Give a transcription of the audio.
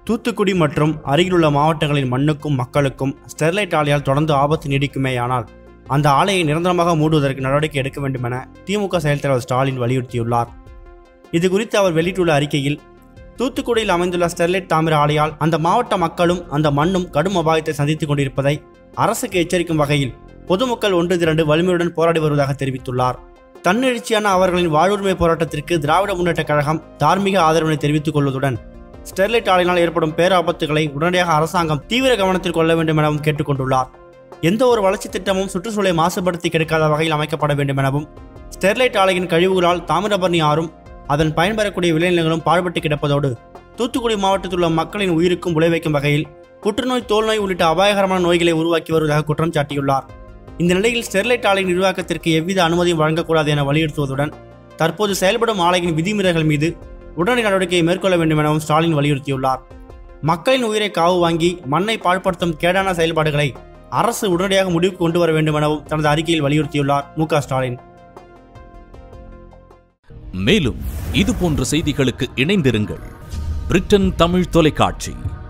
தூத்துக்குடி மற்றும் அருகிலுள்ள மாவட்டங்களின் மண்ணுக்கும் மக்களுக்கும் ஸ்டெர்லைட் ஆலையால் தொடர்ந்து ஆபத்து நீடிக்குமேயானால் அந்த ஆலையை நிரந்தரமாக மூடுவதற்கு நடவடிக்கை எடுக்க வேண்டும் என திமுக செயல் தலைவர் ஸ்டாலின் வலியுறுத்தியுள்ளார் இது குறித்து அவர் வெளியிட்டுள்ள அறிக்கையில் தூத்துக்குடியில் அமைந்துள்ள ஸ்டெர்லைட் தாமிர ஆலையால் அந்த மாவட்ட மக்களும் அந்த மண்ணும் கடும் அபாயத்தை சந்தித்துக் கொண்டிருப்பதை அரசுக்கு எச்சரிக்கும் வகையில் பொதுமக்கள் ஒன்று திரண்டு வலிமையுடன் போராடி வருவதாக தெரிவித்துள்ளார் தன்னெழுச்சியான அவர்களின் வாழ்வுரிமை போராட்டத்திற்கு திராவிட முன்னேற்றக் கழகம் தார்மீக ஆதரவினை தெரிவித்துக் கொள்வதுடன் ஸ்டெர்லைட் ஆலையினால் ஏற்படும் பேராபத்துகளை உடனடியாக அரசாங்கம் தீவிர கவனத்தில் கொள்ள வேண்டும் எனவும் கேட்டுக்கொண்டுள்ளார் எந்த ஒரு வளர்ச்சி திட்டமும் சுற்றுச்சூழலை மாசுபடுத்தி கெடுக்காத வகையில் அமைக்கப்பட வேண்டும் எனவும் ஸ்டெர்லைட் ஆலையின் கழிவுகளால் தாமிரபரணி ஆறும் அதன் பயன்பெறக்கூடிய விளைநிலங்களும் பாழ்பட்டு கிடப்பதோடு தூத்துக்குடி மாவட்டத்தில் உள்ள மக்களின் உயிருக்கும் விளைவிக்கும் வகையில் புற்றுநோய் தோல்நோய் உள்ளிட்ட அபாயகரமான நோய்களை உருவாக்கி வருவதாக குற்றம் சாட்டியுள்ளார் இந்த நிலையில் ஸ்டெர்லைட் ஆலை நிர்வாகத்திற்கு எவ்வித அனுமதியும் வழங்கக்கூடாது என வலியுறுத்துவதுடன் தற்போது செயல்படும் ஆலையின் விதிமீறல்கள் மீது உடனடி நடவடிக்கையை மேற்கொள்ள வேண்டும் எனவும் ஸ்டாலின் வலியுறுத்தியுள்ளார் மக்களின் உயிரை காவு வாங்கி மண்ணை பாழ்படுத்தும் கேடான செயல்பாடுகளை அரசு உடனடியாக முடிவுக்கு கொண்டு வர வேண்டும் எனவும் தனது அறிக்கையில் வலியுறுத்தியுள்ளார் மு க ஸ்டாலின் மேலும் இது போன்ற செய்திகளுக்கு இணைந்திருங்கள் பிரிட்டன் தமிழ் தொலைக்காட்சி